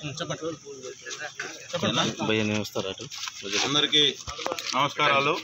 భయ్య వస్తారా అటు అందరికీ నమస్కారాలు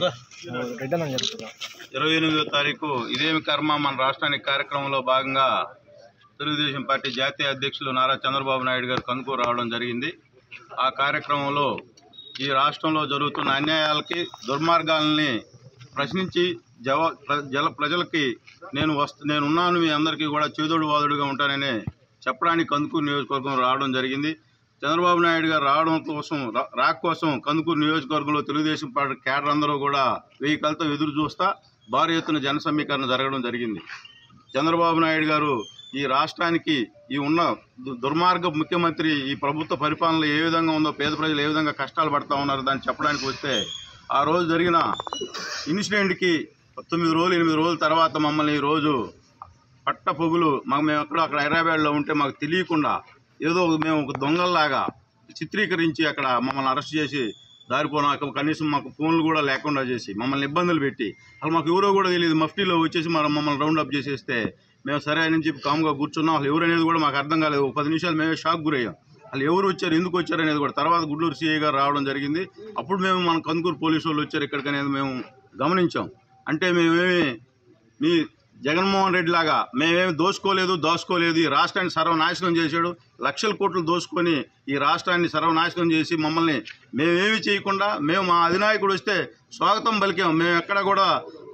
ఇరవై ఎనిమిదో తారీఖు ఇదేమి కర్మ మన రాష్ట్రానికి కార్యక్రమంలో భాగంగా తెలుగుదేశం పార్టీ జాతీయ అధ్యక్షులు నారా చంద్రబాబు నాయుడు గారు కనుకూరు రావడం జరిగింది ఆ కార్యక్రమంలో ఈ రాష్ట్రంలో జరుగుతున్న అన్యాయాలకి దుర్మార్గాలని ప్రశ్నించి జవ ప్ర- జల ప్రజలకి నేను వస్తు నేను ఉన్నాను మీ అందరికీ కూడా చేదోడు వాదుడుగా ఉంటానని చెప్పడానికి కందుకూరు నియోజకవర్గం రావడం జరిగింది చంద్రబాబు నాయుడు గారు రావడం కోసం రా- రాక కోసం కందుకూరు నియోజకవర్గంలో తెలుగుదేశం పార్టీ కేడర్ అందరూ కూడా వెయ్యి కలతో ఎదురు చూస్తా భారీ ఎత్తున జన సమీకరణ జరగడం జరిగింది చంద్రబాబు నాయుడు గారు ఈ రాష్ట్రానికి ఈ ఉన్న దు- దుర్మార్గ ముఖ్యమంత్రి ఈ ప్రభుత్వ పరిపాలనలో ఏ విధంగా ఉందో పేద ప్రజలు ఏ విధంగా కష్టాలు పడతా ఉన్నారు దాన్ని చెప్పడానికి వస్తే ఆ రోజు జరిగిన ఇన్సిడెంట్కి తొమ్మిది రోజులు ఎనిమిది రోజుల తర్వాత మమ్మల్ని ఈ రోజు పట్ట పొగులు మాకు మేము ఎక్కడో అక్కడ హైదరాబాద్లో ఉంటే మాకు తెలియకుండా ఏదో మేము ఒక దొంగల్లాగా చిత్రీకరించి అక్కడ మమ్మల్ని అరెస్ట్ చేసి దారిపోనాక కనీసం మాకు ఫోన్లు కూడా లేకుండా చేసి మమ్మల్ని ఇబ్బందులు పెట్టి అసలు మాకు ఎవరో కూడా తెలియదు మఫ్టీలో వచ్చేసి మరి మమ్మల్ని రౌండ్ అప్ చేసేస్తే మేము సరే అని చెప్పి కామ్గా కూర్చున్నాం అసలు ఎవరు అనేది కూడా మాకు అర్థం కాలేదు ఒక పది నిమిషాలు మేమే షాక్ గురయ్యాం అసలు ఎవరు వచ్చారు ఎందుకు వచ్చారు అనేది కూడా తర్వాత గుడ్లూరు సిఐ గారు రావడం జరిగింది అప్పుడు మేము మన కందుకూరు పోలీసు వాళ్ళు వచ్చారు ఇక్కడికి అనేది మేము గమనించాం అంటే మేమేమి మీ జగన్మోహన్ రెడ్డి లాగా మేమేమి దోసుకోలేదు దోసుకోలేదు ఈ రాష్ట్రాన్ని సర్వనాశనం చేశాడు లక్షల కోట్లు దోసుకొని ఈ రాష్ట్రాన్ని సర్వనాశనం చేసి మమ్మల్ని మేమేమి చేయకుండా మేము మా అధినాయకుడు వస్తే స్వాగతం పలికాం మేము ఎక్కడ కూడా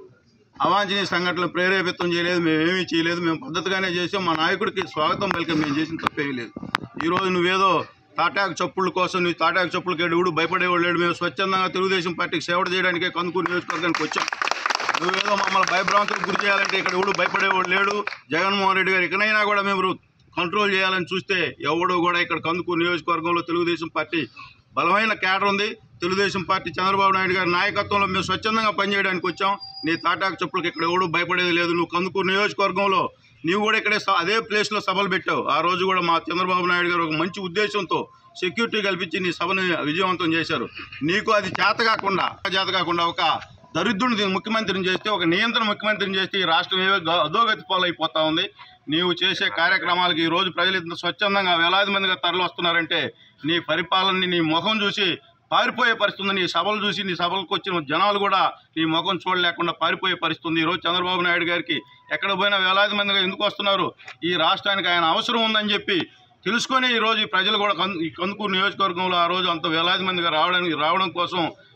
అవాంఛనీయ సంఘటనలు ప్రేరేపితం చేయలేదు మేమేమీ చేయలేదు మేము పద్ధతిగానే చేసాం మా నాయకుడికి స్వాగతం పలికాం మేము చేసిన తప్పేమీ లేదు ఈరోజు నువ్వేదో తాటాకు చప్పుళ్ళ కోసం నీ తాటాకు చప్పులకి ఎవడు భయపడేవాడు లేడు మేము స్వచ్ఛందంగా తెలుగుదేశం పార్టీకి సేవ చేయడానికే కందుకూరు నియోజకవర్గానికి వచ్చాం నువ్వేదో మమ్మల్ని భయభ్రాంతులకు గురి చేయాలంటే ఇక్కడ ఎవడు భయపడేవాడు లేడు జగన్మోహన్ రెడ్డి గారు ఇకనైనా కూడా మేము కంట్రోల్ చేయాలని చూస్తే ఎవడు కూడా ఇక్కడ కందుకూరు నియోజకవర్గంలో తెలుగుదేశం పార్టీ బలమైన కేడర్ ఉంది తెలుగుదేశం పార్టీ చంద్రబాబు నాయుడు గారి నాయకత్వంలో మేము స్వచ్ఛందంగా పనిచేయడానికి వచ్చాం నీ తాటాకు చెప్పులకి ఇక్కడ ఎవడు భయపడేది లేదు నువ్వు కందుకూరు నియోజకవర్గంలో నీవు కూడా ఇక్కడే స- అదే ప్లేస్లో సభలు పెట్టావు ఆ రోజు కూడా మా చంద్రబాబు నాయుడు గారు ఒక మంచి ఉద్దేశంతో సెక్యూరిటీ కల్పించి నీ సభను విజయవంతం చేశారు నీకు అది చేత కాకుండా చేత కాకుండా ఒక దరిద్రుని ముఖ్యమంత్రిని చేస్తే ఒక నియంత్రణ ముఖ్యమంత్రిని చేస్తే ఈ రాష్ట్రం ఏవో గ- అధోగతి పాలైపోతా ఉంది నీవు చేసే కార్యక్రమాలకు ఈ రోజు ప్రజలు ఇంత స్వచ్ఛందంగా వేలాది మందిగా తరలి వస్తున్నారంటే నీ పరిపాలనని నీ ముఖం చూసి పారిపోయే పరిస్థితి ఉంది నీ సభలు చూసి నీ సభలకు వచ్చిన జనాలు కూడా నీ ముఖం చూడలేకుండా పారిపోయే పరిస్థితి ఉంది ఈరోజు చంద్రబాబు నాయుడు గారికి ఎక్కడ పోయినా వేలాది మందిగా ఎందుకు వస్తున్నారు ఈ రాష్ట్రానికి ఆయన అవసరం ఉందని చెప్పి తెలుసుకొని ఈ రోజు ఈ ప్రజలు కూడా కం- ఈ కందుకూరు నియోజకవర్గంలో ఆ రోజు అంత వేలాది మందిగా రావడానికి రావడం కోసం